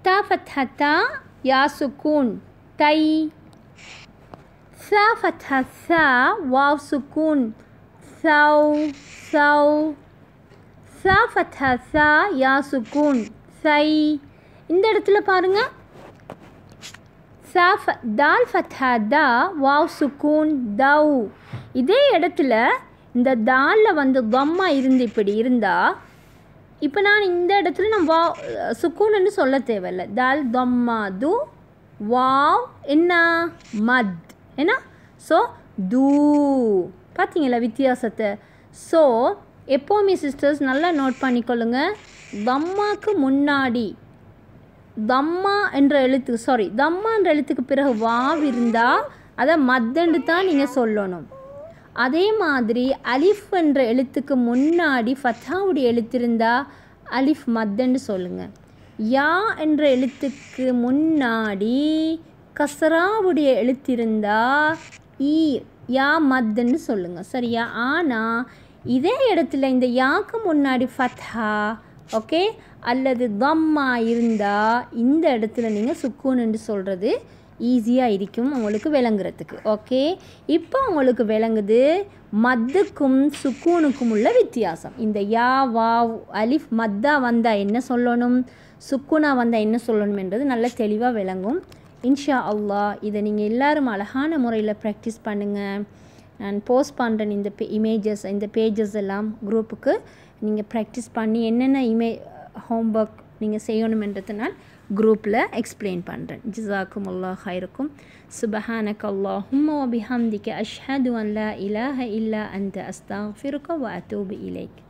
தா ஃபத்ஹத்தா யா சுக்கூன் தை சா ஃபத்ஹா சா வாவ் சுக்கூன் சௌ சௌ சா ஃபத்ஹா சா யா சுக்கூன் சை இந்த இடத்துல பாருங்க சா ஃப தால் ஃபத்ஹா தா வாவ் சுக்கூன் தௌ இதே இடத்துல இந்த தாலில் வந்து தம்மா இருந்து இப்படி இருந்தால் இப்போ நான் இந்த இடத்துல நான் வா சுக்கூன்னு சொல்ல தேவையில்ல தால் தம்மா து வாவ் என்ன மத் என்ன ஸோ தூ பார்த்தீங்களா வித்தியாசத்தை ஸோ எப்போவுமே சிஸ்டர்ஸ் நல்லா நோட் பண்ணிக்கொள்ளுங்க தம்மாக்கு முன்னாடி தம்மா என்ற எழுத்துக்கு சாரி தம்மா என்ற எழுத்துக்கு பிறகு வாவ் இருந்தால் அதை மத்தண்டு தான் நீங்கள் சொல்லணும் அதே மாதிரி அலிஃப் என்ற எழுத்துக்கு முன்னாடி ஃபத்தாவுடைய எழுத்து இருந்தால் அலிஃப் மத்தன்னு சொல்லுங்கள் யா என்ற எழுத்துக்கு முன்னாடி கசராவுடைய எழுத்து இருந்தால் ஈ யா மத்தன்னு சொல்லுங்கள் சரியா ஆனால் இதே இடத்துல இந்த யாக்கு முன்னாடி ஃபத்ஹா ஓகே அல்லது தம்மா இருந்தால் இந்த இடத்துல நீங்கள் சுக்கூன்னு சொல்கிறது ஈஸியாக இருக்கும் உங்களுக்கு விளங்குறதுக்கு ஓகே இப்போ உங்களுக்கு விளங்குது மத்துக்கும் சுக்கூனுக்கும் உள்ள வித்தியாசம் இந்த யா வா அலிஃப் மத்தா வந்தால் என்ன சொல்லணும் சுக்குனா வந்தால் என்ன சொல்லணும் என்றது நல்ல தெளிவாக விளங்கும் இன்ஷா அல்லாஹ் இதை நீங்கள் எல்லாரும் அழகான முறையில் ப்ராக்டிஸ் பண்ணுங்கள் நான் போஸ்ட் பண்ணுறேன் இந்த இமேஜஸ் இந்த பேஜஸ் எல்லாம் குரூப்புக்கு நீங்கள் ப்ராக்டிஸ் பண்ணி என்னென்ன இமே ஹோம்ஒர்க் நீங்கள் செய்யணுமென்றது நான் குரூப்பில் எக்ஸ்பிளைன் பண்ணுறேன் ஜிசாக்கும் அல்லா ஹைருக்கும் சுபஹானக் அல்லாஹும் வபிஹம்திக்க அஷ்ஹது அன் லா இலாஹ இல்லா அந்த அஸ்தாஃபிருக்க வ அத்தூபு இலைக்